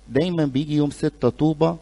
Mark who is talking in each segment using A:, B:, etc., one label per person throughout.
A: دايما بيجي يوم ستة طوبة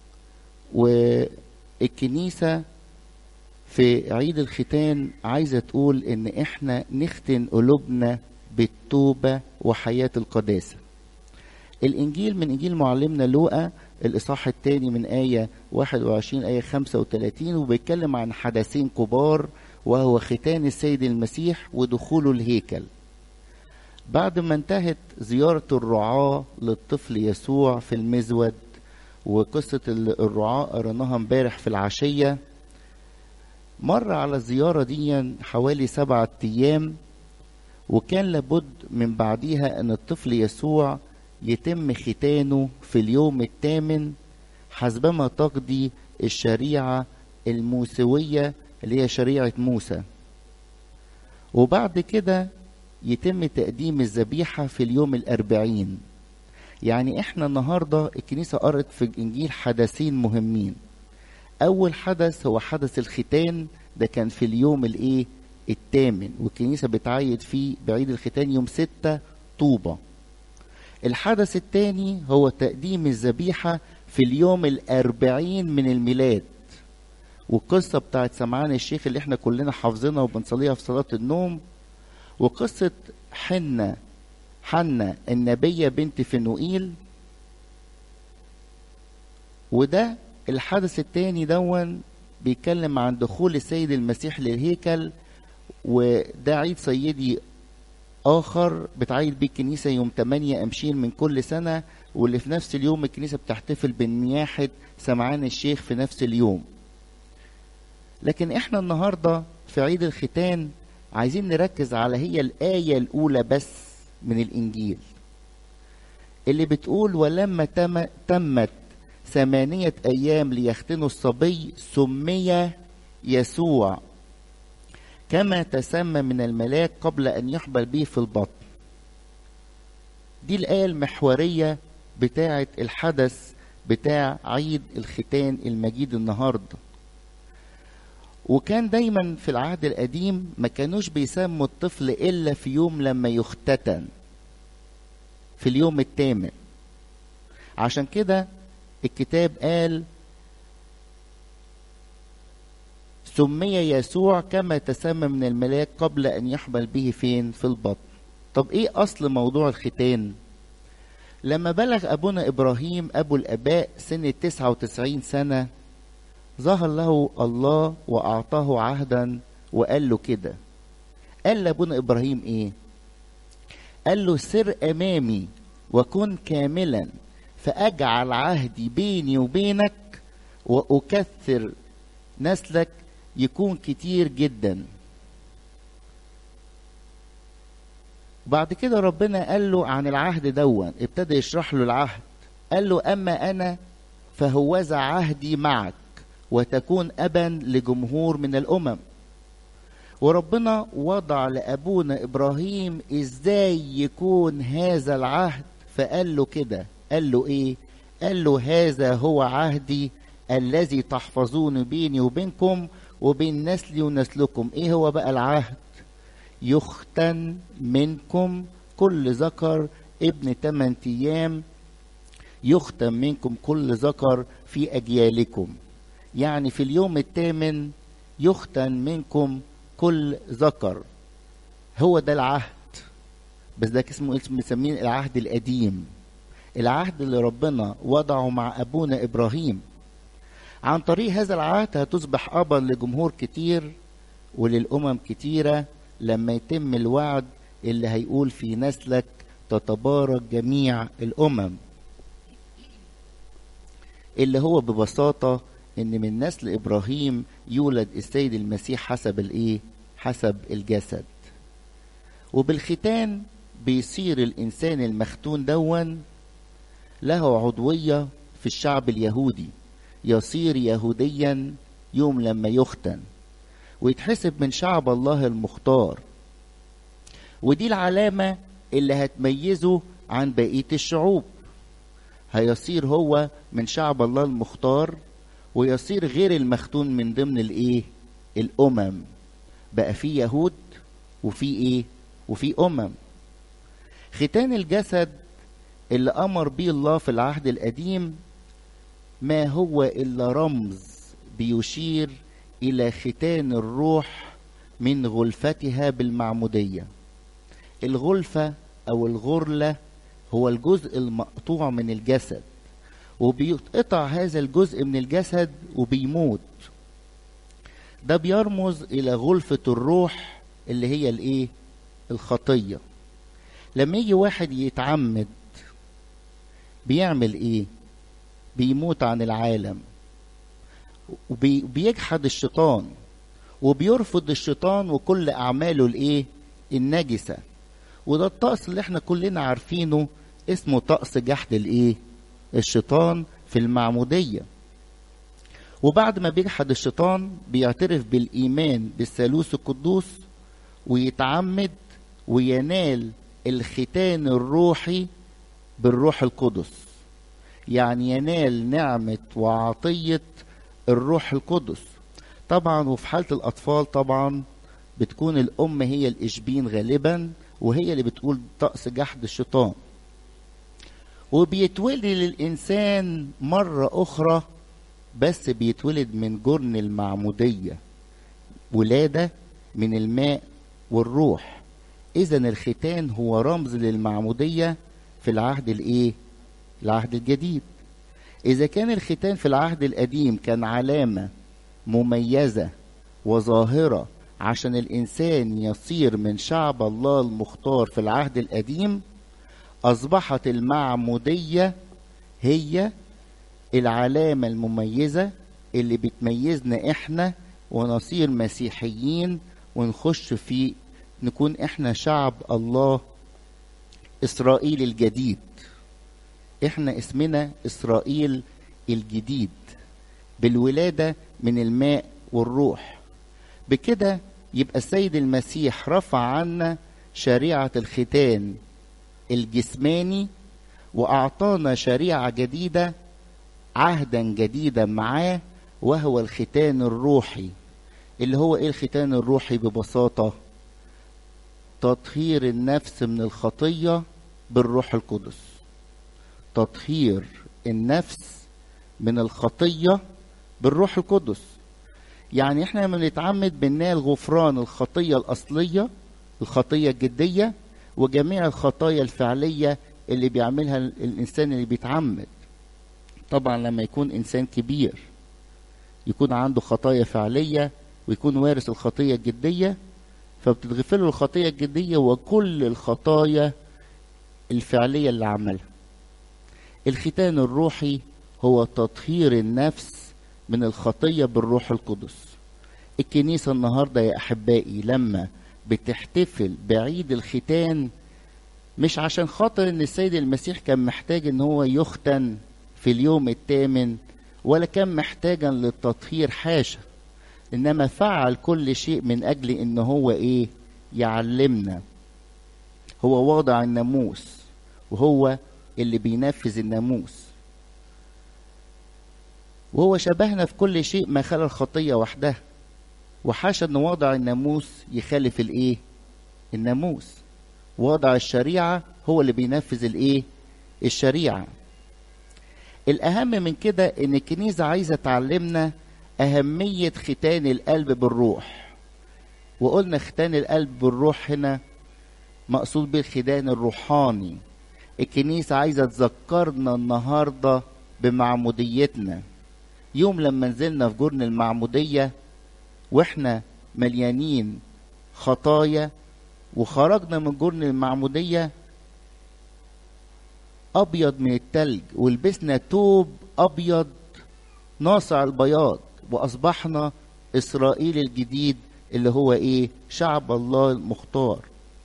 A: والكنيسة في عيد الختان عايزة تقول إن إحنا نختن قلوبنا بالتوبة وحياة القداسة الإنجيل من إنجيل معلمنا لوقا الإصحاح الثاني من آية 21 آية 35 وبيتكلم عن حدثين كبار وهو ختان السيد المسيح ودخوله الهيكل بعد ما انتهت زيارة الرعاة للطفل يسوع في المزود وقصة الرعاة قرناها امبارح في العشية مر على الزيارة دي حوالي سبعة أيام وكان لابد من بعديها أن الطفل يسوع يتم ختانه في اليوم الثامن حسبما تقضي الشريعة الموسوية اللي هي شريعة موسى وبعد كده يتم تقديم الذبيحة في اليوم الأربعين يعني احنا النهاردة الكنيسة قرت في الإنجيل حدثين مهمين أول حدث هو حدث الختان ده كان في اليوم الإيه الثامن والكنيسة بتعيد فيه بعيد الختان يوم ستة طوبة الحدث الثاني هو تقديم الذبيحة في اليوم الأربعين من الميلاد والقصة بتاعت سمعان الشيخ اللي احنا كلنا حافظينها وبنصليها في صلاة النوم وقصة حنة حنة النبية بنت فنوئيل وده الحدث التاني دون بيتكلم عن دخول السيد المسيح للهيكل وده عيد سيدي آخر بتعيد بيه الكنيسة يوم 8 أمشين من كل سنة واللي في نفس اليوم الكنيسة بتحتفل بنياحة سمعان الشيخ في نفس اليوم لكن احنا النهاردة في عيد الختان عايزين نركز على هي الآية الأولى بس من الإنجيل اللي بتقول ولما تم تمت ثمانية أيام ليختنوا الصبي سمي يسوع كما تسمى من الملاك قبل أن يحبل به في البطن دي الآية المحورية بتاعة الحدث بتاع عيد الختان المجيد النهارده وكان دايما في العهد القديم ما كانوش بيسموا الطفل الا في يوم لما يختتن في اليوم الثامن عشان كده الكتاب قال سمي يسوع كما تسمى من الملاك قبل ان يحمل به فين في البطن طب ايه اصل موضوع الختان لما بلغ ابونا ابراهيم ابو الاباء سن 99 سنه ظهر له الله واعطاه عهدا وقال له كده قال لابونا ابراهيم ايه قال له سر امامي وكن كاملا فاجعل عهدي بيني وبينك واكثر نسلك يكون كتير جدا بعد كده ربنا قال له عن العهد دون ابتدى يشرح له العهد قال له اما انا فهوذا عهدي معك وتكون ابا لجمهور من الامم وربنا وضع لابونا ابراهيم ازاي يكون هذا العهد فقال له كده قال له ايه قال له هذا هو عهدي الذي تحفظون بيني وبينكم وبين نسلي ونسلكم ايه هو بقى العهد يختن منكم كل ذكر ابن 8 ايام يختن منكم كل ذكر في اجيالكم يعني في اليوم الثامن يختن منكم كل ذكر هو ده العهد بس ده اسمه اسم مسمين العهد القديم العهد اللي ربنا وضعه مع ابونا ابراهيم عن طريق هذا العهد هتصبح ابا لجمهور كتير وللامم كتيره لما يتم الوعد اللي هيقول في نسلك تتبارك جميع الامم اللي هو ببساطه ان من نسل ابراهيم يولد السيد المسيح حسب الايه حسب الجسد وبالختان بيصير الانسان المختون دون له عضويه في الشعب اليهودي يصير يهوديا يوم لما يختن ويتحسب من شعب الله المختار ودي العلامه اللي هتميزه عن بقيه الشعوب هيصير هو من شعب الله المختار ويصير غير المختون من ضمن الايه الامم بقى في يهود وفي ايه وفي امم ختان الجسد اللي امر بيه الله في العهد القديم ما هو الا رمز بيشير الى ختان الروح من غلفتها بالمعموديه الغلفه او الغرله هو الجزء المقطوع من الجسد وبيتقطع هذا الجزء من الجسد وبيموت ده بيرمز الى غلفه الروح اللي هي الايه الخطيه لما يجي واحد يتعمد بيعمل ايه بيموت عن العالم وبيجحد الشيطان وبيرفض الشيطان وكل اعماله الايه النجسه وده الطقس اللي احنا كلنا عارفينه اسمه طقس جحد الايه الشيطان في المعموديه وبعد ما بيجحد الشيطان بيعترف بالايمان بالثالوث القدوس ويتعمد وينال الختان الروحي بالروح القدس يعني ينال نعمة وعطية الروح القدس طبعا وفي حالة الأطفال طبعا بتكون الأم هي الإشبين غالبا وهي اللي بتقول طقس جحد الشيطان وبيتولد للإنسان مرة أخرى بس بيتولد من جرن المعمودية ولادة من الماء والروح إذا الختان هو رمز للمعمودية في العهد الإيه؟ العهد الجديد. إذا كان الختان في العهد القديم كان علامة مميزة وظاهرة عشان الإنسان يصير من شعب الله المختار في العهد القديم أصبحت المعمودية هي العلامة المميزة اللي بتميزنا إحنا ونصير مسيحيين ونخش في نكون إحنا شعب الله إسرائيل الجديد إحنا اسمنا إسرائيل الجديد بالولادة من الماء والروح بكده يبقى السيد المسيح رفع عنا شريعة الختان الجسماني وأعطانا شريعة جديدة عهدا جديدا معاه وهو الختان الروحي اللي هو ايه الختان الروحي ببساطة تطهير النفس من الخطية بالروح القدس تطهير النفس من الخطية بالروح القدس يعني احنا لما بنتعمد بننال غفران الخطية الأصلية الخطية الجدية وجميع الخطايا الفعلية اللي بيعملها الإنسان اللي بيتعمد طبعا لما يكون إنسان كبير يكون عنده خطايا فعلية ويكون وارث الخطية الجدية فبتتغفر له الخطية الجدية وكل الخطايا الفعلية اللي عملها الختان الروحي هو تطهير النفس من الخطية بالروح القدس الكنيسة النهاردة يا أحبائي لما بتحتفل بعيد الختان مش عشان خاطر ان السيد المسيح كان محتاج ان هو يختن في اليوم الثامن ولا كان محتاجا للتطهير حاشا انما فعل كل شيء من اجل ان هو ايه يعلمنا هو واضع الناموس وهو اللي بينفذ الناموس وهو شبهنا في كل شيء ما خلا الخطيه وحدها وحاشا ان وضع الناموس يخالف الايه الناموس وضع الشريعه هو اللي بينفذ الايه الشريعه الاهم من كده ان الكنيسه عايزه تعلمنا اهميه ختان القلب بالروح وقلنا ختان القلب بالروح هنا مقصود بالختان الروحاني الكنيسه عايزه تذكرنا النهارده بمعموديتنا يوم لما نزلنا في جرن المعموديه واحنا مليانين خطايا وخرجنا من جرن المعموديه ابيض من التلج ولبسنا توب ابيض ناصع البياض واصبحنا اسرائيل الجديد اللي هو ايه شعب الله المختار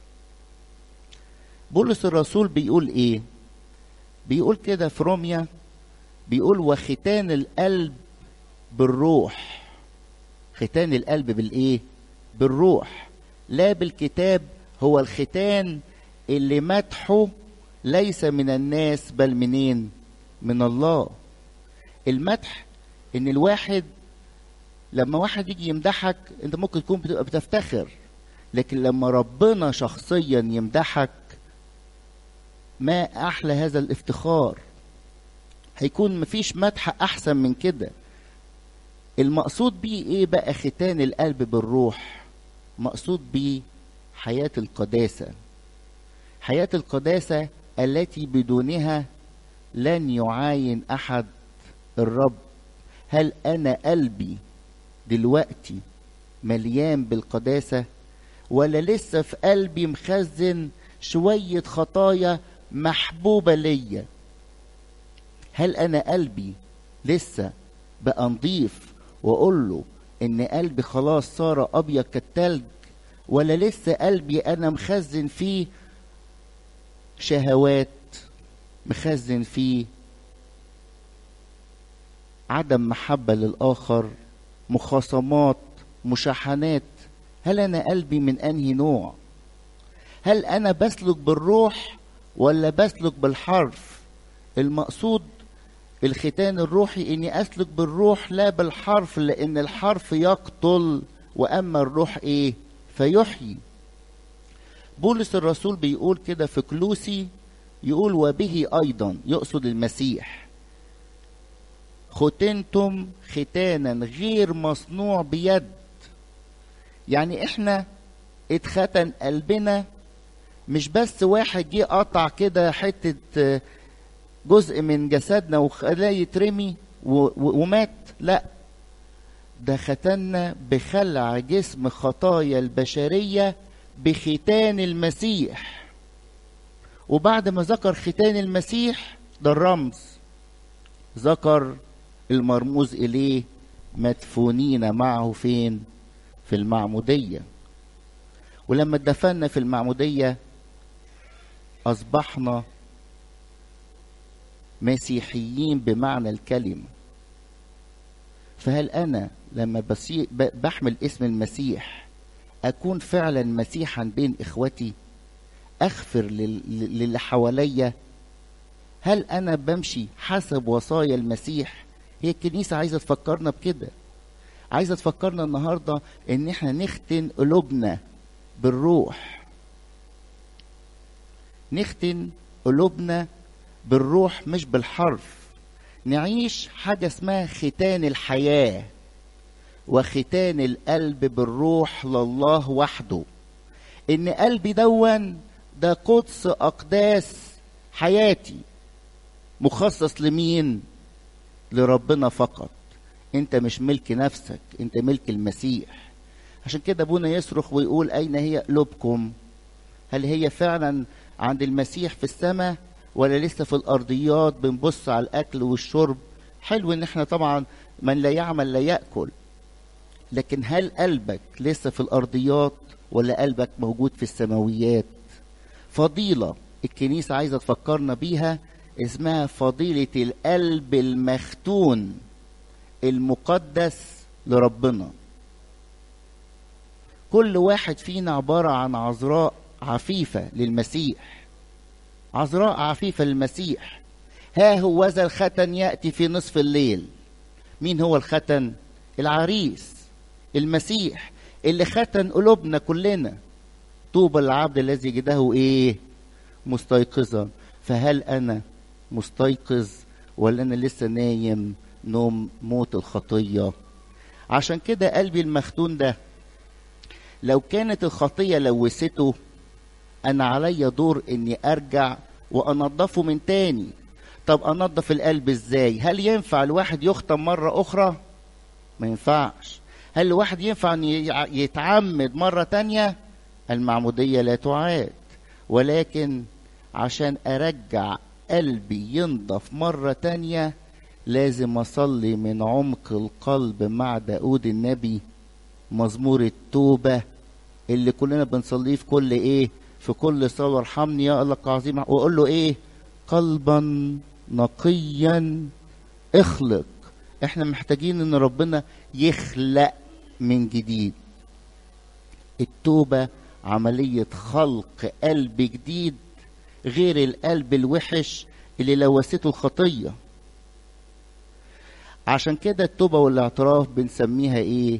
A: بولس الرسول بيقول ايه بيقول كده في روميا بيقول وختان القلب بالروح ختان القلب بالايه بالروح لا بالكتاب هو الختان اللي مدحه ليس من الناس بل منين من الله المدح ان الواحد لما واحد يجي يمدحك انت ممكن تكون بتبقى بتفتخر لكن لما ربنا شخصيا يمدحك ما احلى هذا الافتخار هيكون مفيش مدح احسن من كده المقصود بيه ايه بقى ختان القلب بالروح مقصود بيه حياة القداسة حياة القداسة التي بدونها لن يعاين احد الرب هل انا قلبي دلوقتي مليان بالقداسة ولا لسه في قلبي مخزن شوية خطايا محبوبة ليا هل انا قلبي لسه بقى نضيف واقول له ان قلبي خلاص صار ابيض كالتلج ولا لسه قلبي انا مخزن فيه شهوات مخزن فيه عدم محبة للآخر مخاصمات مشاحنات هل أنا قلبي من أنهي نوع هل أنا بسلك بالروح ولا بسلك بالحرف المقصود الختان الروحي اني اسلك بالروح لا بالحرف لان الحرف يقتل واما الروح ايه فيحيي بولس الرسول بيقول كده في كلوسي يقول وبه ايضا يقصد المسيح ختنتم ختانا غير مصنوع بيد يعني احنا اتختن قلبنا مش بس واحد جه قطع كده حته جزء من جسدنا وخلاه يترمي ومات لا ده ختنا بخلع جسم خطايا البشرية بختان المسيح وبعد ما ذكر ختان المسيح ده الرمز ذكر المرموز إليه مدفونين معه فين في المعمودية ولما اتدفنا في المعمودية أصبحنا مسيحيين بمعنى الكلمة فهل أنا لما بصي بحمل اسم المسيح أكون فعلا مسيحا بين إخوتي أغفر للي حواليا هل أنا بمشي حسب وصايا المسيح هي الكنيسة عايزة تفكرنا بكده عايزة تفكرنا النهاردة إن إحنا نختن قلوبنا بالروح نختن قلوبنا بالروح مش بالحرف نعيش حاجة اسمها ختان الحياة وختان القلب بالروح لله وحده ان قلبي دون ده قدس اقداس حياتي مخصص لمين لربنا فقط انت مش ملك نفسك انت ملك المسيح عشان كده ابونا يصرخ ويقول اين هي قلوبكم هل هي فعلا عند المسيح في السماء ولا لسه في الارضيات بنبص على الاكل والشرب حلو ان احنا طبعا من لا يعمل لا ياكل لكن هل قلبك لسه في الارضيات ولا قلبك موجود في السماويات فضيله الكنيسه عايزه تفكرنا بيها اسمها فضيله القلب المختون المقدس لربنا كل واحد فينا عباره عن عذراء عفيفه للمسيح عذراء عفيفة للمسيح ها هو ذا الختن يأتي في نصف الليل مين هو الختن العريس المسيح اللي ختن قلوبنا كلنا طوبى العبد الذي جده ايه مستيقظا فهل انا مستيقظ ولا انا لسه نايم نوم موت الخطيه عشان كده قلبي المختون ده لو كانت الخطيه لوثته انا عليا دور اني ارجع وانضفه من تاني طب انضف القلب ازاي هل ينفع الواحد يختم مرة اخرى ما ينفعش هل الواحد ينفع ان يتعمد مرة تانية المعمودية لا تعاد ولكن عشان ارجع قلبي ينضف مرة تانية لازم اصلي من عمق القلب مع داود النبي مزمور التوبة اللي كلنا بنصليه في كل ايه في كل صلاة ارحمني يا الله عظيم واقول له ايه قلبا نقيا اخلق احنا محتاجين ان ربنا يخلق من جديد التوبة عملية خلق قلب جديد غير القلب الوحش اللي لوثته الخطية عشان كده التوبة والاعتراف بنسميها ايه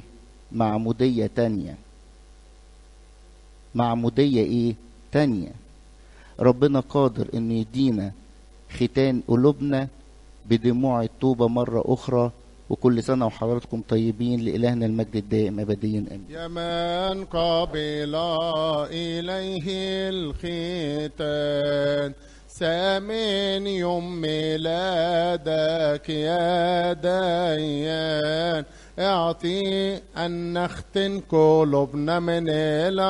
A: معمودية تانية معمودية ايه تانية ربنا قادر انه يدينا ختان قلوبنا بدموع التوبة مرة أخرى وكل سنة وحضراتكم طيبين لإلهنا المجد الدائم أبديا آمين
B: يا من قبل إليه الختان سامن يوم ميلادك يا ديان اعطي أن نختن قلوبنا من